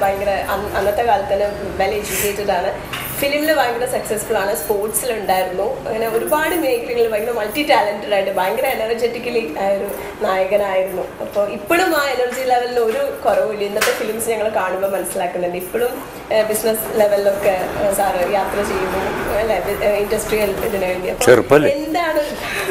ഭയങ്കര അന്ന് അന്നത്തെ കാലത്ത് തന്നെ വെൽ എഡ്യൂക്കേറ്റഡ് ആണ് ഫിലിമിൽ ഭയങ്കര സക്സസ്ഫുൾ ആണ് സ്പോർട്സിലുണ്ടായിരുന്നു അങ്ങനെ ഒരുപാട് മേഖലകളിൽ ഭയങ്കര മൾട്ടി ടാലന്റഡ് ആയിട്ട് ഭയങ്കര എനർജറ്റിക്കലി ഒരു നായകനായിരുന്നു അപ്പോൾ ഇപ്പോഴും ആ എനർജി ലെവലിൽ ഒരു കുറവില്ല ഇന്നത്തെ ഫിലിംസ് ഞങ്ങൾ കാണുമ്പോൾ മനസ്സിലാക്കുന്നുണ്ട് ഇപ്പോഴും ബിസിനസ് ലെവലിലൊക്കെ സാറ് യാത്ര ചെയ്യുന്നു അല്ലെ ഇൻഡസ്ട്രിയൽ ഇതിനു വേണ്ടി അപ്പോൾ ചെറുപ്പല്ലേ? എന്താണ്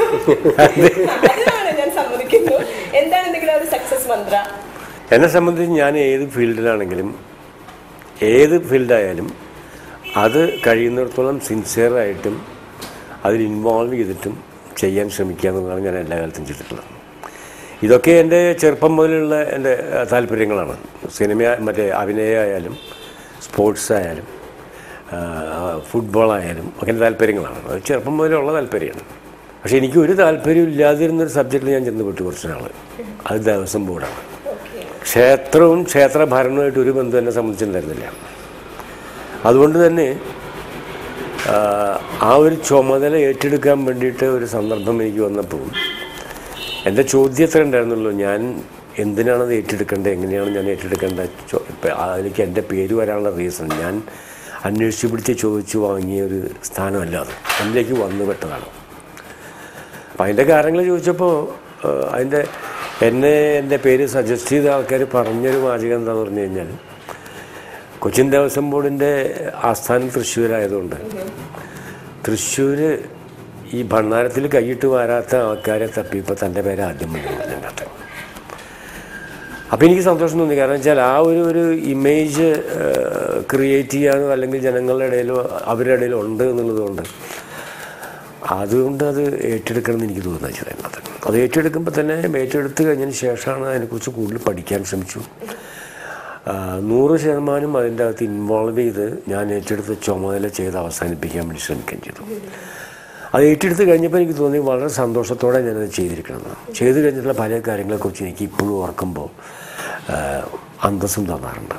അതിനാണ് ഞാൻ സമ്മതിക്കുന്നു എന്താണ് എന്തെങ്കിലും ഒരു സക്സസ് മന്ത്ര എന്നെ സംബന്ധിച്ച് ഞാൻ ഏത് ഫീൽഡിലാണെങ്കിലും ഏത് ഫീൽഡായാലും അത് കഴിയുന്നിടത്തോളം സിൻസിയറായിട്ടും അതിൽ ഇൻവോൾവ് ചെയ്തിട്ടും ചെയ്യാൻ ശ്രമിക്കുക എന്നുള്ളതാണ് ഞാൻ എല്ലാ കാലത്തും ചെയ്തിട്ടുള്ളത് ഇതൊക്കെ എൻ്റെ ചെറുപ്പം മുതലുള്ള എൻ്റെ അഹ്, താല്പര്യങ്ങളാണ് സിനിമ മറ്റേ അഭിനയമായാലും സ്പോർട്സ് ആയാലും ഫുട്ബോൾ ആയാലും ഒക്കെ എൻ്റെ താല്പര്യങ്ങളാണ് അത് ചെറുപ്പം മുതലുള്ള താല്പര്യമാണ് പക്ഷേ എനിക്ക് ഒരു താല്പര്യം ഇല്ലാതിരുന്നൊരു സബ്ജക്റ്റിൽ ഞാൻ ചെന്ന് കുറച്ച് നാൾ അത് ദേവസ്വം ബോർഡാണ് ഓക്കെ ക്ഷേത്രവും ക്ഷേത്ര ഭരണവുമായിട്ട് ഒരു ബന്ധം എന്നെ സംബന്ധിച്ചിട്ടുണ്ടായിരുന്നില്ല അതുകൊണ്ട് തന്നെ ആ, ആ ഒരു ചുമതല ഏറ്റെടുക്കാൻ വേണ്ടിയിട്ട് ഒരു സന്ദർഭം എനിക്ക് വന്നപ്പോൾ എൻ്റെ ചോദ്യം എത്ര ഉണ്ടായിരുന്നുള്ളൂ ഞാൻ എന്തിനാണത് ഏറ്റെടുക്കേണ്ടത് എങ്ങനെയാണ് ഞാൻ ഏറ്റെടുക്കേണ്ടത് ചോ- ഇപ്പം അതിലേക്ക് എൻ്റെ പേര് വരാനുള്ള റീസൺ ഞാൻ അന്വേഷിച്ച് പിടിച്ച് ചോദിച്ചു വാങ്ങിയ ഒരു സ്ഥാനമല്ല അത് അതിലേക്ക് വന്നു പെട്ടതാണ് അപ്പം അതിൻ്റെ കാര്യങ്ങൾ ചോദിച്ചപ്പോൾ ഏഹ്, അതിൻ്റെ എന്നെ എൻ്റെ പേര് സജസ്റ്റ് ചെയ്ത ആൾക്കാർ പറഞ്ഞൊരു വാചകം എന്താണെന്ന് പറഞ്ഞു കഴിഞ്ഞാൽ കൊച്ചിൻ ദേവസ്വം ബോർഡിൻ്റെ ആസ്ഥാനം തൃശ്ശൂരായതുകൊണ്ട് തൃശ്ശൂർ ഈ ഭണ്ണാരത്തിൽ കൈയിട്ട് വരാത്ത ആൾക്കാരെ തപ്പിയപ്പോൾ തൻ്റെ പേര് ആദ്യം വന്നു അതിനകത്ത് അപ്പോൾ എനിക്ക് സന്തോഷം തോന്നി കാരണം വെച്ചാൽ ആ ഒരു ഒരു ഇമേജ് ക്രിയേറ്റ് ചെയ്യാനോ അല്ലെങ്കിൽ ജനങ്ങളുടെ ഇടയിലോ അവരുടെ ഇടയിലോ ഉണ്ട് എന്നുള്ളതുകൊണ്ട് അതുകൊണ്ട് അത് ഏറ്റെടുക്കണമെന്ന് എനിക്ക് തോന്നുന്നത് വെച്ചാൽ അതിനകത്ത് അത് ഏറ്റെടുക്കുമ്പോൾ തന്നെ ഏറ്റെടുത്ത് കഴിഞ്ഞതിന് ശേഷമാണ് അതിനെക്കുറിച്ച് കൂടുതൽ പഠിക്കാൻ ശ്രമിച്ചു ആ, നൂറ് ശതമാനം അതിൻ്റെ അകത്ത് ഇൻവോൾവ് ചെയ്ത് ഞാൻ ഏറ്റെടുത്ത് ചുമതല ചെയ്ത് അവസാനിപ്പിക്കാൻ വേണ്ടി ശ്രമിക്കുകയും ചെയ്തു അത് ഏറ്റെടുത്ത് കഴിഞ്ഞപ്പോൾ എനിക്ക് തോന്നി വളരെ സന്തോഷത്തോടെ ഞാനത് ചെയ്തിരിക്കണമെന്ന് ചെയ്തു കഴിഞ്ഞിട്ടുള്ള പല കാര്യങ്ങളെക്കുറിച്ച് എനിക്ക് ഇപ്പോഴും ഓർക്കുമ്പോൾ ആ, അന്തസ്സും തോന്നാറുണ്ട്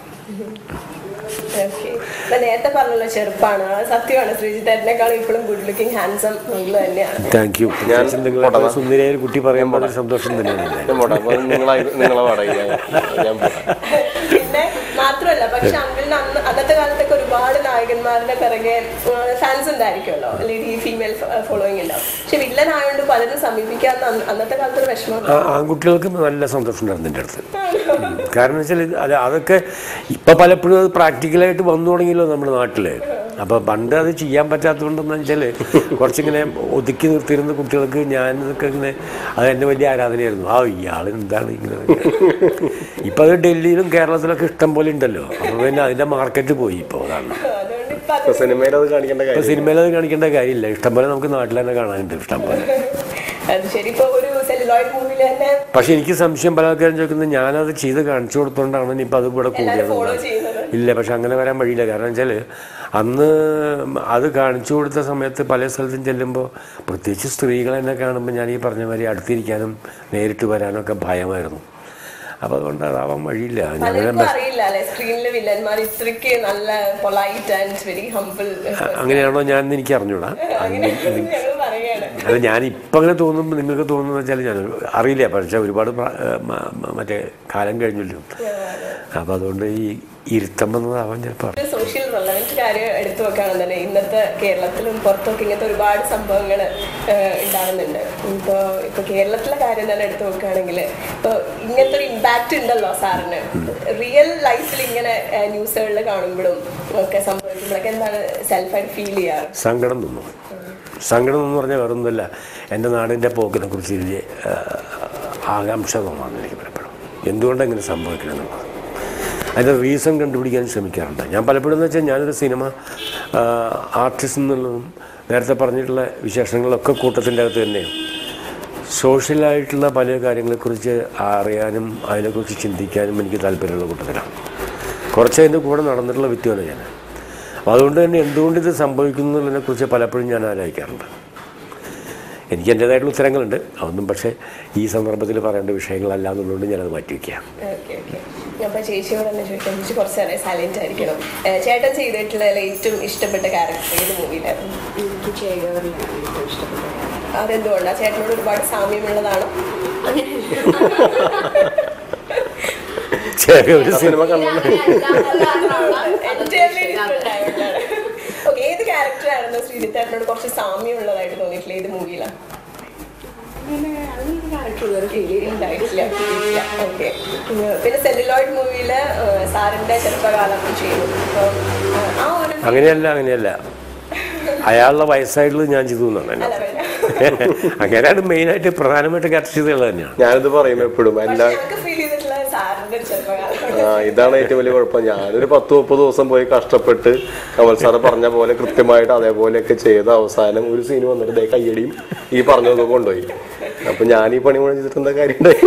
ഓക്കെ നേരത്തെ പറഞ്ഞല്ലോ ചെറുപ്പാണ് അത് സത്യമാണ് ശ്രീജിത്തേട്ടനേക്കാളും ഇപ്പോഴും ഗുഡ് ലുക്കിംഗ് ഹാൻസം നിങ്ങൾ തന്നെയാണ് താങ്ക് യു ഞാൻ നിങ്ങളെ സുന്ദരിയായ ഒരു കുട്ടി പറയുമ്പോൾ ഒരു സന്തോഷം തന്നെയാണ് എൻ്റെ. ഞാൻ പോട്ടെ അപ്പൊ നിങ്ങളെ നിങ്ങളെ പാടായി ഞാൻ പോട്ടെ പിന്നെ മാത്രമല്ല പക്ഷെ അങ്കിളിന് അന്ന് അന്നത്തെ കാലത്തൊക്കെ ഒരുപാട് നായകന്മാരുടെ പിറകെ ഫാൻസ് ഉണ്ടായിരിക്കുമല്ലോ അല്ലെങ്കിൽ ഈ ഫീമെയിൽ ഫോളോയിങ് ഉണ്ടാവും പക്ഷെ വില്ലൻ ആയതുകൊണ്ട് പലരും സമീപിക്കാൻ അന്ന് അന്നത്തെ കാലത്ത് ഒരു വിഷമം ആ ആൺകുട്ടികൾക്ക് നല്ല സന്തോഷം ഉണ്ടായിരുന്നു എൻ്റെ അടുത്ത് ഉം. കാരണം വെച്ചാൽ അല്ല അതൊക്കെ ഇപ്പം പലപ്പോഴും അത് പ്രാക്ടിക്കലായിട്ട് വന്നു തുടങ്ങിയല്ലോ നമ്മുടെ നാട്ടിൽ അപ്പോൾ പണ്ട് അത് ചെയ്യാൻ പറ്റാത്തതുകൊണ്ടെന്ന് വെച്ചാൽ കുറച്ചിങ്ങനെ ഒതുക്കി നിർത്തിയിരുന്ന കുട്ടികൾക്ക് ഞാൻ ഇതൊക്കെ ഇങ്ങനെ അത് എൻ്റെ വലിയ ആരാധനയായിരുന്നു ആ ഇയാൾ എന്താണ് ഇങ്ങനെ ഇപ്പം അത് ഡൽഹിയിലും കേരളത്തിലൊക്കെ ഇഷ്ടം പോലെ ഉണ്ടല്ലോ അപ്പോൾ പിന്നെ അതിൻ്റെ മാർക്കറ്റ് പോയി ഇപ്പോൾ അതാണ് അതുകൊണ്ട് ഇപ്പൊ അത് ഇപ്പൊ സിനിമയിൽ അത് കാണിക്കേണ്ട ഇപ്പോൾ കാര്യം സിനിമയിൽ അത് കാണിക്കേണ്ട കാര്യമില്ല ഇഷ്ടം പോലെ നമുക്ക് നാട്ടിൽ തന്നെ കാണാനുണ്ട് ഇഷ്ടം പോലെ അത് ശരി ഇപ്പൊ ഒരു സെല്ലുലോയിഡ് മൂവിയിൽ തന്നെ പക്ഷെ എനിക്ക് സംശയം പല ആൾക്കാരും ചോദിക്കുന്നത് ഞാനത് ചെയ്ത് കാണിച്ചു കൊടുത്തോണ്ടാണ് ഇനിയിപ്പോൾ അത് ഇവിടെ എല്ലാവരും ഫോളോ കൂടിയത് ചെയ്യുന്നത് ഇല്ല പക്ഷെ അങ്ങനെ വരാൻ വഴിയില്ല കാരണം വെച്ചാൽ അന്ന് അത് കാണിച്ചു കൊടുത്ത സമയത്ത് പല സ്ഥലത്തും ചെല്ലുമ്പോൾ പ്രത്യേകിച്ച് സ്ത്രീകൾ എന്നെ കാണുമ്പോൾ ഞാൻ ഈ പറഞ്ഞ മാതിരി അടുത്തിരിക്കാനും നേരിട്ട് വരാനും ഒക്കെ ഭയമായിരുന്നു അപ്പോൾ അതുകൊണ്ട് അതാവാൻ വഴിയില്ല ഞാൻ പലർക്കും അറിയില്ല അല്ലെ സ്ക്രീനിലെ വില്ലന്മാർ ഇത്രയ്ക്ക് നല്ല പൊളൈറ്റ് ആൻഡ് വെരി ഹംബിൾ അങ്ങനെയാണോ ഞാൻ എന്ന് എനിക്ക് അറിഞ്ഞൂടാ അങ്ങനെ ഞങ്ങൾ പറയുകയാണ് അത് ഞാൻ ഇപ്പം അങ്ങനെ തോന്നുമ്പോൾ നിങ്ങൾക്ക് തോന്നുന്നു വെച്ചാൽ ഞാൻ അറിയില്ല പക്ഷേ ഒരുപാട് പ്രാ- ഏ, മ- മ- മറ്റേ കാലം കഴിഞ്ഞല്ലോ അപ്പോൾ അതുകൊണ്ട് ഈ ഇരുത്തം വന്നതാവാൻ ചിലപ്പോൾ ഒരു സോഷ്യൽ റെലവൻറ്റ് കാര്യം എടുത്തു വെക്കുകയാണെന്ന് തന്നെ ഇന്നത്തെ കേരളത്തിലും പുറത്തൊക്കെ ഇങ്ങനത്തെ ഒരുപാട് സംഭവങ്ങൾ ഉണ്ടാകുന്നുണ്ട് ഇപ്പോൾ ഇപ്പോൾ കേരളത്തിലെ കാര്യം തന്നെ എടുത്തു വെക്കുകയാണെങ്കിൽ ഇപ്പോൾ ഇങ്ങനത്തെ ഒരു ഇമ്പാക്റ്റ് ഉണ്ടല്ലോ സാറിന് റിയൽ ലൈഫിൽ ഇങ്ങനെ ന്യൂസുകളിൽ കാണുമ്പോഴും ഒക്കെ സംഭവിക്കുമ്പോഴൊക്കെ എന്താണ് സെൽഫായിട്ട് ഫീൽ ചെയ്യാറ് സങ്കടം തോന്നും സങ്കടം എന്ന് പറഞ്ഞാൽ വേറൊന്നുമില്ല എൻ്റെ നാടിൻ്റെ പോക്കിനെ കുറിച്ച് വലിയ ആ, ആകാംക്ഷ തോന്നാന്ന് എനിക്ക് പലപ്പോഴും എന്തുകൊണ്ടാണ് ഇങ്ങനെ സംഭവിക്കണമെന്നുള്ളത് അതിൻ്റെ റീസൺ കണ്ടുപിടിക്കാൻ ശ്രമിക്കാറുണ്ട് ഞാൻ പലപ്പോഴും എന്ന് വെച്ചാൽ ഞാനൊരു സിനിമ ആർട്ടിസ്റ്റ് എന്നുള്ളതും നേരത്തെ പറഞ്ഞിട്ടുള്ള വിശേഷങ്ങളൊക്കെ കൂട്ടത്തിൻ്റെ അകത്ത് തന്നെയാണ് സോഷ്യലായിട്ടുള്ള പല കാര്യങ്ങളെക്കുറിച്ച് അറിയാനും അതിനെക്കുറിച്ച് ചിന്തിക്കാനും എനിക്ക് താല്പര്യമുള്ള കൂട്ടത്തിലാണ് കുറച്ച് അതിൻ്റെ കൂടെ നടന്നിട്ടുള്ള വ്യക്തിയാണ് ഞാൻ അപ്പോൾ അതുകൊണ്ട് തന്നെ എന്തുകൊണ്ട് ഇത് സംഭവിക്കുന്നു എന്നുള്ളതിനെക്കുറിച്ച് പലപ്പോഴും ഞാൻ ആലോചിക്കാറുണ്ട് എനിക്ക് എൻ്റേതായിട്ടുള്ള ഉത്തരങ്ങളുണ്ട് അതൊന്നും പക്ഷേ ഈ സന്ദർഭത്തിൽ പറയേണ്ട വിഷയങ്ങളല്ല എന്നുള്ളതുകൊണ്ട് ഞാനത് മാറ്റിവെക്കാം ഓക്കെ ഓക്കെ അപ്പോൾ ചേച്ചിയോട് തന്നെ ചോദിക്കാം ചേച്ചി കുറച്ച് നേരം സൈലന്റ് ആയിരിക്കണം ഏഹ് ചേട്ടൻ ചെയ്തിട്ടുള്ള ഏറ്റവും ഇഷ്ടപ്പെട്ട ക്യാരക്ടർ ഏത് മൂവിയിലായിരുന്നു എനിക്ക് ചേകവറിലാണ് ഏറ്റവും ഇഷ്ടപ്പെട്ടത് അതെന്തുകൊണ്ടാണ് ചേട്ടനോട് ഒരുപാട് സാമ്യമുള്ളതാണോ ചേകവര് ആ സിനിമ കണ്ടു Entirely different ആയതുകൊണ്ടാണ്. Okay, ഏത് ക്യാരക്ടറായിരുന്നു ശ്രീജിത്തേട്ടനോട് കുറച്ച് സാമ്യമുള്ളതായിട്ട് തോന്നിയിട്ടില്ല ഏത് മൂവിയിലാണ് ക്യാരക്ടർ ഇതുവരെ ഫീൽ ചെയ്യും ഉണ്ടായിട്ടില്ല ഇല്ല. Okay. ഉം, പിന്നെ സെല്ലുലോയിഡ് മൂവിയില് സാറിന്റെ ചെറുപ്പകാലം ചെയ്തു അപ്പൊ ആ ഒരു അങ്ങനെയല്ല അങ്ങനെയല്ല അയാളുടെ വയസ്സായിട്ടുള്ളത് ഞാൻ ചെയ്തു എന്നാണ് അല്ല എന്നെ വേണ്ട അങ്ങനെയാണ് മെയിനായിട്ട് പ്രധാനമായിട്ട് ക്യാപ്ചർ ചെയ്തുള്ളത് തന്നെയാണ് ഞാനിത് പറയും എപ്പോഴും പക്ഷെ എല്ലാ ഞങ്ങൾക്ക് ഫീൽ ചെയ്തിട്ടുള്ള സാറിന്റെ ഒരു ചെറുപ്പകാലം ആ, ഇതാണ് ഏറ്റവും വലിയ കുഴപ്പം ഞാനൊരു പത്ത് മുപ്പത് ദിവസം പോയി കഷ്ടപ്പെട്ട് കമൽ സാറ് പറഞ്ഞ പോലെ കൃത്യമായിട്ട് അതേപോലെയൊക്കെ ചെയ്ത അവസാനം ഒരു സീൻ വന്നിട്ട് ദേ കയ്യടിയും ഈ പറഞ്ഞതൊക്കെ കൊണ്ടുപോയി അപ്പൊ ഞാൻ ഈ പണി മുഴുവൻ ചെയ്തിട്ട് എന്താ കാര്യം ഉണ്ടായി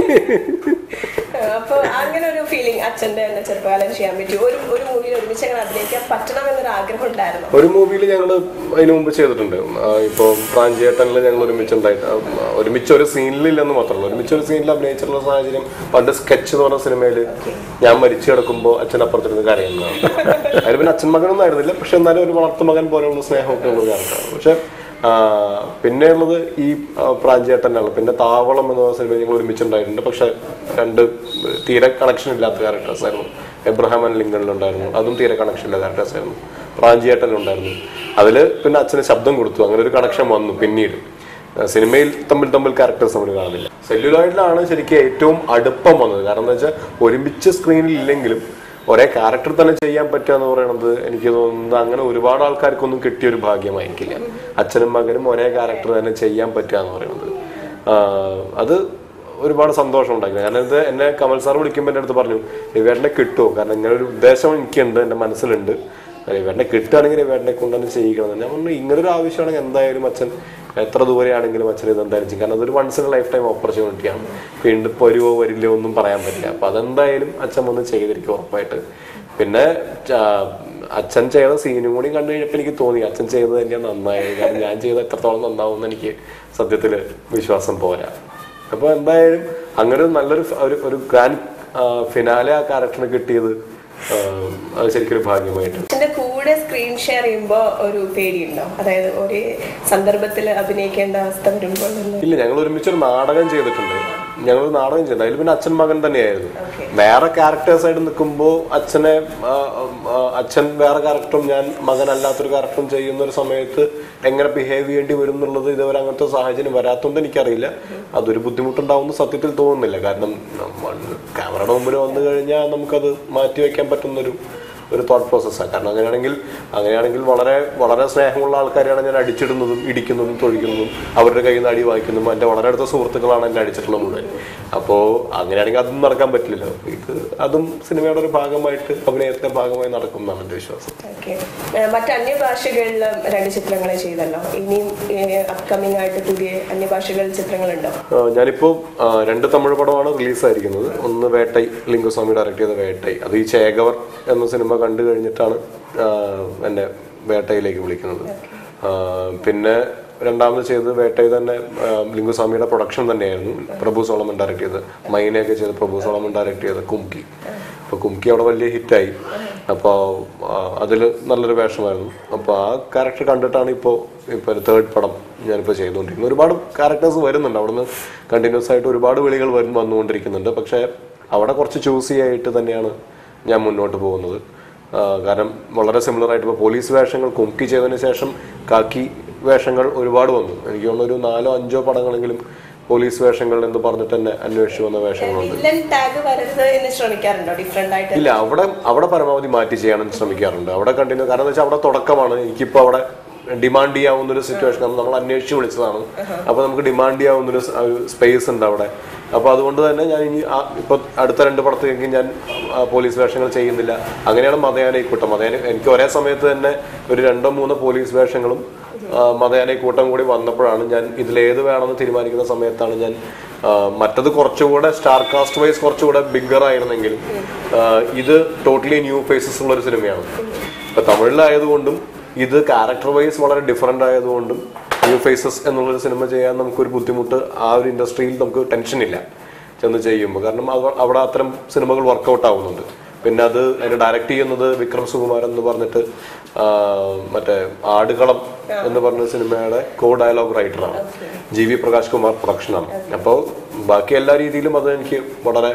അപ്പൊ അങ്ങനെ ഒരു ഫീലിംഗ് അച്ഛന്റെ തന്നെ ചെറുപ്പകാലം ചെയ്യാൻ പറ്റി ഒരു ഒരു മൂവിയിൽ ഒരുമിച്ച് അങ്ങനെ അഭിനയിക്കാൻ പറ്റണം എന്നൊരു ആഗ്രഹം ഉണ്ടായിരുന്നു ഒരു മൂവിയിൽ ഞങ്ങൾ അതിന് മുമ്പ് ചെയ്തിട്ടുണ്ട് ആ, ഇപ്പൊ പ്രാഞ്ചേട്ടനിൽ ഞങ്ങൾ ഒരുമിച്ചുണ്ടായിട്ട് ആ, ഒരുമിച്ച് ഒരു സീനിലില്ലെന്ന് മാത്രമല്ല ഒരുമിച്ച് ഒരു സീനിൽ അഭിനയിച്ചിട്ടുള്ള സാഹചര്യം പണ്ട് സ്കെച്ച് എന്ന് പറഞ്ഞ സിനിമയിൽ ഞാൻ മരിച്ചു കിടക്കുമ്പോൾ അച്ഛൻ അപ്പുറത്തിരുന്ന് കരയുന്നതാണ് അതിൽ പിന്നെ അച്ഛൻ മകനൊന്നും ആയിരുന്നില്ല പക്ഷെ എന്നാലും ഒരു വളർത്തു മകൻ പോലെയുള്ള സ്നേഹമൊക്കെ ഉള്ള ക്യാരക്ടറാണ് പക്ഷെ ആ, പിന്നെയുള്ളത് ഈ ആ, പ്രാഞ്ചേട്ടനാണ് പിന്നെ താവളം എന്ന് പറഞ്ഞ സിനിമ ഞങ്ങൾ ഒരുമിച്ചുണ്ടായിട്ടുണ്ട് പക്ഷെ രണ്ട് തീരെ കണക്ഷൻ ഇല്ലാത്ത ക്യാരക്ടേഴ്സ് ആയിരുന്നു എബ്രഹാം ആൻഡ് ലിങ്കണിലുണ്ടായിരുന്നു അതും തീരെ കണക്ഷൻ ഇല്ലാത്ത ക്യാരക്ടേഴ്സ് ആയിരുന്നു പ്രാഞ്ചിയേട്ടനുണ്ടായിരുന്നു അതിൽ പിന്നെ അച്ഛന് ശബ്ദം കൊടുത്തു അങ്ങനെ ഒരു കണക്ഷൻ വന്നു പിന്നീട് ആ, സിനിമയിൽ തമ്മിൽ തമ്മിൽ ക്യാരക്ടേഴ്സ് നമ്മൾ കാണുന്നില്ല സെല്ലുലോയിഡിലാണ് ശരിക്കും ഏറ്റവും അടുപ്പം വന്നത് കാരണം എന്താ വെച്ചാൽ ഒരുമിച്ച് സ്ക്രീനിൽ ഇല്ലെങ്കിലും ഒരേ ക്യാരക്ടർ തന്നെ ചെയ്യാൻ പറ്റുക എന്ന് പറയുന്നത് എനിക്ക് തോന്നുന്നത് അങ്ങനെ ഒരുപാട് ആൾക്കാർക്കൊന്നും കിട്ടിയ ഒരു ഭാഗ്യമായിരിക്കില്ല അച്ഛനും മകനും ഒരേ ക്യാരക്ടർ തന്നെ ചെയ്യാൻ പറ്റുക എന്ന് പറയുന്നത് ആ, അത് ഒരുപാട് സന്തോഷം ഉണ്ടാക്കി കാരണം ഇത് എന്നെ കമൽ സാർ വിളിക്കുമ്പോൾ എൻ്റെ അടുത്ത് പറഞ്ഞു ഇവരുടെ കിട്ടുമോ കാരണം ഇങ്ങനെ ഒരു ഉദ്ദേശം എനിക്കുണ്ട് എൻ്റെ മനസ്സിലുണ്ട് ഇവരുടെ കിട്ടുകയാണെങ്കിൽ ഇവരുടെ കൊണ്ട് തന്നെ ചെയ്യിക്കണം എന്ന്. ഞാൻ പറഞ്ഞു ഇങ്ങനെ ഒരു ആവശ്യമാണെങ്കിൽ എന്തായാലും അച്ഛൻ എത്ര ദൂരെയാണെങ്കിലും അച്ഛൻ ഇത് എന്തായാലും ചെയ്യും കാരണം അതൊരു വൺസ് ഇൻ ലൈഫ് ടൈം ഓപ്പർച്യൂണിറ്റിയാണ് വീണ്ടും ഇപ്പോൾ വരുമോ വരില്ലോ ഒന്നും പറയാൻ പറ്റില്ല അപ്പൊ അതെന്തായാലും അച്ഛൻ വന്ന് ചെയ്തിരിക്കും ഉറപ്പായിട്ട് പിന്നെ ച- അച്ഛൻ ചെയ്ത സീനും കൂടി കണ്ടു കഴിഞ്ഞപ്പോൾ എനിക്ക് തോന്നി അച്ഛൻ ചെയ്തത് തന്നെയാണ് നന്നായത് കാരണം ഞാൻ ചെയ്ത എത്രത്തോളം നന്നാവും എന്ന് എനിക്ക് സത്യത്തിൽ വിശ്വാസം പോരാ അപ്പൊ എന്തായാലും അങ്ങനെ ഒരു നല്ലൊരു ഫ- ഒരു ഒരു ഗ്രാൻഡ് ഫിനാലെ ആ ക്യാരക്ടറിന് കിട്ടിയത് ആ, അത് ശരിക്കും ഒരു ഭാഗ്യമായിട്ട് അച്ഛന്റെ കൂടെ സ്ക്രീൻ ഷെയർ ചെയ്യുമ്പോ ഒരു പേടിയുണ്ടോ അതായത് ഒരേ സന്ദർഭത്തിൽ അഭിനയിക്കേണ്ട അവസ്ഥ വരുമ്പോൾ ഒന്ന് ഇല്ല ഞങ്ങൾ ഒരുമിച്ചൊരു നാടകം ചെയ്തിട്ടുണ്ട് ഞങ്ങൾ ഒരു നാടകം ചെയ്തിട്ടുണ്ട് അതിൽ പിന്നെ അച്ഛൻ മകൻ തന്നെയായിരുന്നു Okay. വേറെ ക്യാരക്ടേഴ്സ് ആയിട്ട് നിൽക്കുമ്പോൾ അച്ഛനെ ആ, ആ, അച്ഛൻ വേറെ ക്യാരക്ടറും ഞാൻ മകനല്ലാത്തൊരു ക്യാരക്ടറും ചെയ്യുന്ന ഒരു സമയത്ത് എങ്ങനെ ബിഹേവ് ചെയ്യേണ്ടി വരും എന്നുള്ളത് ഇതുവരെ അങ്ങനത്തെ സാഹചര്യം വരാത്തതുകൊണ്ട് എനിക്കറിയില്ല അതൊരു ബുദ്ധിമുട്ടുണ്ടാവുമെന്ന് സത്യത്തിൽ തോന്നുന്നില്ല കാരണം നമ്മൾ ക്യാമറയുടെ മുമ്പിൽ വന്നു കഴിഞ്ഞാൽ നമുക്കത് മാറ്റി വയ്ക്കാൻ പറ്റുന്നൊരു ഒരു തോട്ട് പ്രോസസ്സാണ് കാരണം അങ്ങനെയാണെങ്കിൽ അങ്ങനെയാണെങ്കിൽ വളരെ വളരെ സ്നേഹമുള്ള ആൾക്കാരെയാണ് ഞാൻ അടിച്ചിടുന്നതും ഇടിക്കുന്നതും തൊഴിക്കുന്നതും അവരുടെ കയ്യിൽ നിന്ന് അടി വാങ്ങിക്കുന്നതും എൻ്റെ വളരെ അടുത്ത സുഹൃത്തുക്കളാണ് എന്നെ അടിച്ചിട്ടുള്ളത് മുഴുവൻ അപ്പോൾ അങ്ങനെയാണെങ്കിൽ അതും നടക്കാൻ പറ്റില്ലല്ലോ ഇത് അതും സിനിമയുടെ ഒരു ഭാഗമായിട്ട് അഭിനയത്തിന്റെ ഭാഗമായി നടക്കും എന്നാണ് എൻ്റെ വിശ്വാസം ഓക്കെ മറ്റ് അന്യഭാഷകളിലും രണ്ട് ചിത്രങ്ങളെ ചെയ്തല്ലോ ഇനിയും അപ്കമിങ് ആയിട്ട് പുതിയ അന്യഭാഷകൾ ചിത്രങ്ങളുണ്ടോ ആ, ഞാനിപ്പോ ആ, രണ്ട് തമിഴ് പടമാണ് റിലീസായിരിക്കുന്നത് ഒന്ന് വേട്ടൈ ലിംഗസ്വാമി ഡയറക്ട് ചെയ്ത വേട്ടൈ അത് ഈ ചേകവർ എന്ന സിനിമ കണ്ടു കഴിഞ്ഞിട്ടാണ് ആ, എന്നെ വേട്ടയിലേക്ക് വിളിക്കുന്നത് ആ, പിന്നെ രണ്ടാമത് ചെയ്തത് വേട്ടയിൽ തന്നെ ആ, ലിംഗസ്വാമിയുടെ പ്രൊഡക്ഷൻ തന്നെയായിരുന്നു പ്രഭു സോളമൻ ഡയറക്ട് ചെയ്ത് മൈനയൊക്കെ ചെയ്ത് പ്രഭു സോളമൻ ഡയറക്ട് ചെയ്ത കുംകി അപ്പോൾ കുംകി അവിടെ വലിയ ഹിറ്റായി അപ്പോൾ അതിൽ നല്ലൊരു വേഷമായിരുന്നു അപ്പോൾ ആ ക്യാരക്ടർ കണ്ടിട്ടാണ് ഇപ്പോൾ ഇപ്പോൾ ഒരു തേർഡ് പടം ഞാനിപ്പോൾ ചെയ്തുകൊണ്ടിരിക്കുന്നത് ഒരുപാട് ക്യാരക്ടേഴ്സ് വരുന്നുണ്ട് അവിടുന്ന് കണ്ടിന്യൂസ് ആയിട്ട് ഒരുപാട് വിളികൾ വരും വന്നുകൊണ്ടിരിക്കുന്നുണ്ട് പക്ഷേ അവിടെ കുറച്ച് ചൂസി ആയിട്ട് തന്നെയാണ് ഞാൻ മുന്നോട്ട് പോകുന്നത് ആ, കാരണം വളരെ സിമിലർ ആയിട്ട് ഇപ്പോൾ പോലീസ് വേഷങ്ങൾ കുംകി ചെയ്തതിന് ശേഷം കാക്കി വേഷങ്ങൾ ഒരുപാട് വന്നു എനിക്ക് തോന്നുന്നു ഒരു നാലോ അഞ്ചോ പടങ്ങളെങ്കിലും പോലീസ് വേഷങ്ങൾ എന്ന് പറഞ്ഞിട്ട് തന്നെ അന്വേഷിച്ചു വന്ന വേഷങ്ങളുണ്ട് വില്ലൻ ടാഗ് വരരുത് എന്ന് ശ്രമിക്കാറുണ്ടോ ഡിഫറെന്റ് ആയിട്ട് ഇല്ല അവിടെ അവിടെ പരമാവധി മാറ്റി ചെയ്യാൻ ശ്രമിക്കാറുണ്ട് അവിടെ കണ്ടിന്യൂ കാരണം എന്താ വെച്ചാൽ അവിടെ തുടക്കമാണ് എനിക്കിപ്പോൾ അവിടെ ഡിമാൻഡ് ചെയ്യാവുന്ന ഒരു സിറ്റുവേഷൻ നമ്മൾ അന്വേഷിച്ച് വിളിച്ചതാണ് അപ്പൊ നമുക്ക് ഡിമാൻഡ് ചെയ്യാവുന്ന ഒരു സ്- ഒരു സ്പേസ് ഉണ്ട് അവിടെ അപ്പൊ അതുകൊണ്ട് തന്നെ ഞാൻ ഇനി ആ- ഇപ്പൊ അടുത്ത രണ്ട് പടത്തേക്ക് ഞാൻ ആ, പോലീസ് വേഷങ്ങൾ ചെയ്യുന്നില്ല അങ്ങനെയാണ് മതയാനൈക്കൂട്ടം മതയാന എനിക്ക് ഒരേ സമയത്ത് തന്നെ ഒരു രണ്ടോ മൂന്നോ പോലീസ് വേഷങ്ങളും ആ, മതയാനൈക്കൂട്ടം കൂടി വന്നപ്പോഴാണ് ഞാൻ ഇതിലേത് വേണമെന്ന് തീരുമാനിക്കുന്ന സമയത്താണ് ഞാൻ ആ, മറ്റത് കുറച്ചുകൂടെ സ്റ്റാർ കാസ്റ്റ് വൈസ് കുറച്ചുകൂടെ ബിഗ്ഗർ ആയിരുന്നെങ്കിലും ആ, ഇത് ടോട്ടലി ന്യൂ ഫേസസ് ഉള്ള ഒരു സിനിമയാണ് ഇപ്പൊ തമിഴിലായതുകൊണ്ടും ഇത് ക്യാരക്ടർ വൈസ് വളരെ ഡിഫറെന്റ് ആയതുകൊണ്ടും ന്യൂ ഫേസസ് എന്നുള്ളൊരു സിനിമ ചെയ്യാൻ നമുക്കൊരു ബുദ്ധിമുട്ട് ആ ഒരു ഇൻഡസ്ട്രിയിൽ നമുക്ക് ടെൻഷൻ ഇല്ല ചെന്ന് ചെയ്യുമ്പോൾ കാരണം അവ- അവിടെ അത്തരം സിനിമകൾ വർക്കൗട്ട് ആവുന്നുണ്ട് പിന്നെ അത് അതിന് ഡയറക്റ്റ് ചെയ്യുന്നത് വിക്രം സുകുമാരൻ എന്ന് പറഞ്ഞിട്ട് ആ, മറ്റേ ആടുകളം എന്ന് പറഞ്ഞ സിനിമയുടെ കോ ഡയലോഗ് റൈറ്ററാണ് ജി വി പ്രകാശ് കുമാർ പ്രൊഡക്ഷനാണ് അപ്പോൾ ബാക്കി എല്ലാ രീതിയിലും അത് എനിക്ക് വളരെ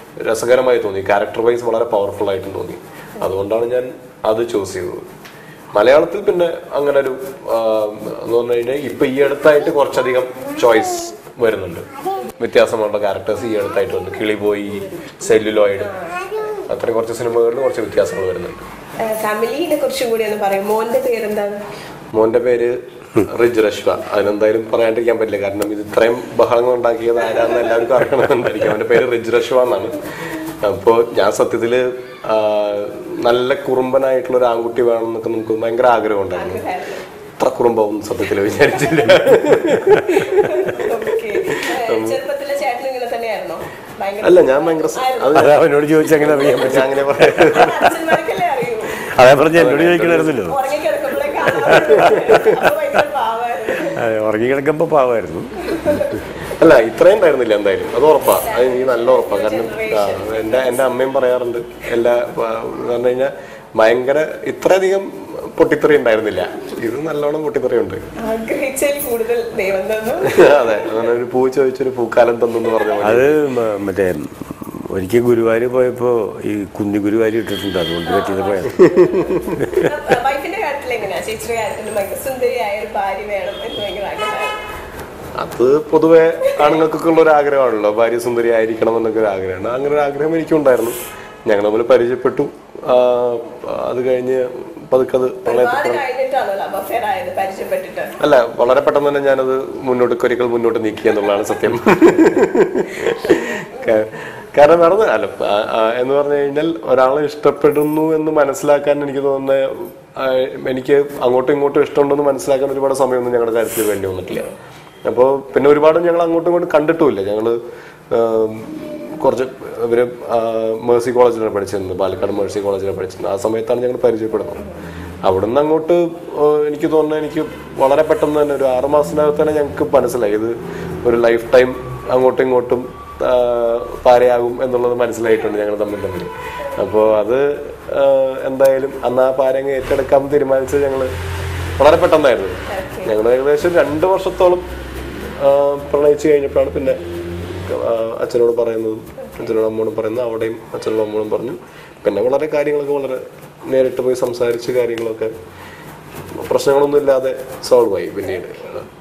രസകരമായി തോന്നി ക്യാരക്ടർ വൈസ് വളരെ പവർഫുൾ ആയിട്ടും തോന്നി അതുകൊണ്ടാണ് ഞാൻ അത് ചൂസ് ചെയ്തത് മലയാളത്തിൽ പിന്നെ അങ്ങനെ ഒരു എന്ന് പറഞ്ഞു കഴിഞ്ഞാൽ ഇപ്പൊ ഈ അടുത്തായിട്ട് കുറച്ചധികം ചോയ്സ് വരുന്നുണ്ട് വ്യത്യാസമുള്ള ക്യാരക്ടേഴ്സ് ഈ അടുത്തായിട്ട് വന്നു കിളിബോയി സെല്ലുലോയിഡ് അത്രയും കുറച്ച് സിനിമകളിൽ കുറച്ച് വ്യത്യാസങ്ങൾ വരുന്നുണ്ട് ഫാമിലിനെ കുറിച്ചും കൂടി ഒന്ന് പറയും മോന്റെ പേരെന്താണ് മോന്റെ പേര് റിജ് റഷ്വ അതിനെന്തായാലും പറയാണ്ടിരിക്കാൻ പറ്റില്ല കാരണം ഇത് ഇത്രയും ബഹളങ്ങൾ ഉണ്ടാക്കിയത് ആരാന്ന് എല്ലാവർക്കും അറിയണമെന്നുണ്ടായിരിക്കും അവന്റെ പേര് റിജ് റഷ്വ എന്നാണ് അപ്പോൾ ഞാൻ സത്യത്തില് ആ, നല്ല കുറുമ്പനായിട്ടുള്ള ഒരു ആൺകുട്ടി വേണം എന്നൊക്കെ നമുക്ക് ഭയങ്കര ആഗ്രഹം ഉണ്ടായിരുന്നു അത്ര കുറുമ്പാവും സത്യത്തിൽ വിചാരിച്ചില്ല Okay. ഏഹ്, ചെറുപ്പത്തിലെ ചേട്ടൻ ഇങ്ങനെ തന്നെയായിരുന്നോ ഭയങ്കര അല്ല ഞാൻ ഭയങ്കര സ- അത് അത് അവനോട് ചോദിച്ചെങ്ങനെ അറിയാൻ പറ്റും ഞാൻ അങ്ങനെ പറയാം അത് അച്ഛന്മാർക്കല്ലേ അറിയൂ അതേ പറഞ്ഞ എന്നോട് ചോദിക്കണമായിരുന്നല്ലോ ഉറങ്ങിക്കിടക്കുമ്പോഴേ കാണാറുള്ളൂ. അപ്പൊ ഭയങ്കര പാവായിരുന്നു അതെ ഉറങ്ങിക്കിടക്കുമ്പോൾ പാവമായിരുന്നു അല്ല ഇത്രയും ഉണ്ടായിരുന്നില്ല എന്തായാലും അത് ഉറപ്പാ അത് എനിക്ക് നല്ല ഉറപ്പാ കാരണം ആ, എന്റെ എന്റെ അമ്മയും പറയാറുണ്ട് എല്ലാ ആ, എന്ന് പറഞ്ഞു കഴിഞ്ഞാൽ ഭയങ്കര ഇത്രയധികം പൊട്ടിത്തെറി ഉണ്ടായിരുന്നില്ല ഇത് നല്ലോണം പൊട്ടിത്തെറിയുണ്ട് ആഗ്രഹിച്ചാൽ കൂടുതൽ ദൈവം തന്നു അതെ അങ്ങനെ ഒരു പൂ ചോദിച്ചൊരു പൂക്കാലം തന്നു പറഞ്ഞ പോലെ അത് മ- മറ്റേ ഒരിക്കൽ ഗുരുവായൂർ പോയപ്പോൾ ഈ കുഞ്ഞു ഗുരുവായൂർ ഇട്ടിട്ടുണ്ട് അതുകൊണ്ട് പറ്റിയത് പോയത് വൈഫിന്റെ കാര്യത്തിൽ എങ്ങനെയാ ചേച്ചിയുടെ കാര്യത്തിൽ ഭയങ്കര സുന്ദരിയായ ഒരു ഭാര്യ വേണം എന്ന് ഭയങ്കര ആഗ്രഹമായിരുന്നു അത് പൊതുവെ ആണുങ്ങൾക്കൊക്കെ ഉള്ള ഒരു ആഗ്രഹമാണല്ലോ ഭാര്യ സുന്ദരി ആയിരിക്കണം എന്നൊക്കെ ഒരു ആഗ്രഹമാണ് അങ്ങനെ ഒരു ആഗ്രഹം എനിക്കും ഉണ്ടായിരുന്നു ഞങ്ങൾ തമ്മിൽ പരിചയപ്പെട്ടു ആ, അത് കഴിഞ്ഞ് പതുക്കെ അത് പ്രണയത്തിൽ ഒരുപാട് കഴിഞ്ഞിട്ടാണോ ലവ് അഫെയർ ആയത് പരിചയപ്പെട്ടിട്ട് അല്ല വളരെ പെട്ടെന്ന് തന്നെ ഞാനത് മുന്നോട്ട് ഒരിക്കൽ മുന്നോട്ട് നീക്കി എന്നുള്ളതാണ് സത്യം കാ- കാരണം നടന്നു അല്ല ആ, ആ, എന്ന് പറഞ്ഞു കഴിഞ്ഞാൽ ഒരാളെ ഇഷ്ടപ്പെടുന്നു എന്ന് മനസ്സിലാക്കാൻ എനിക്ക് തോന്നുന്ന ആ, എനിക്ക് അങ്ങോട്ടും ഇങ്ങോട്ടും ഇഷ്ടമുണ്ടെന്ന് മനസ്സിലാക്കാൻ ഒരുപാട് സമയമൊന്നും ഞങ്ങളുടെ കാര്യത്തിൽ വേണ്ടി വന്നിട്ടില്ല അപ്പോൾ പിന്നെ ഒരുപാട് ഞങ്ങൾ അങ്ങോട്ടും ഇങ്ങോട്ടും കണ്ടിട്ടുമില്ല ഞങ്ങൾ കുറച്ച് ഇവര് മേഴ്സി കോളേജിലാണ് പഠിച്ചിരുന്നത് പാലക്കാട് മേഴ്സി കോളേജിലാണ് പഠിച്ചിരുന്നത് ആ സമയത്താണ് ഞങ്ങൾ പരിചയപ്പെടുന്നത് അവിടുന്ന് അങ്ങോട്ട് ആ, എനിക്ക് തോന്നുന്നത് എനിക്ക് വളരെ പെട്ടെന്ന് തന്നെ ഒരു ആറ് മാസത്തിനകത്ത് തന്നെ ഞങ്ങൾക്ക് മനസ്സിലായി ഇത് ഒരു ലൈഫ് ടൈം അങ്ങോട്ടും ഇങ്ങോട്ടും ആ, പാരയാകും എന്നുള്ളത് മനസ്സിലായിട്ടുണ്ട് ഞങ്ങൾ തമ്മിൽ തമ്മിൽ അപ്പോൾ അത് ആ, എന്തായാലും അന്ന് ആ പാര അങ്ങ് ഏറ്റെടുക്കാൻ തീരുമാനിച്ചത് ഞങ്ങൾ വളരെ പെട്ടെന്നായിരുന്നു ഞങ്ങൾ ഏകദേശം രണ്ട് വർഷത്തോളം ആ, പ്രണയിച്ച് കഴിഞ്ഞപ്പോഴാണ് പിന്നെ ആ, അച്ഛനോട് പറയുന്നതും അച്ഛനോടും അമ്മോടും പറയുന്നത് അവിടെയും അച്ഛനോടും അമ്മോടും പറഞ്ഞു പിന്നെ വളരെ കാര്യങ്ങളൊക്കെ വളരെ നേരിട്ട് പോയി സംസാരിച്ച് കാര്യങ്ങളൊക്കെ പ്രശ്നങ്ങളൊന്നും ഇല്ലാതെ സോൾവ് ആയി പിന്നീട്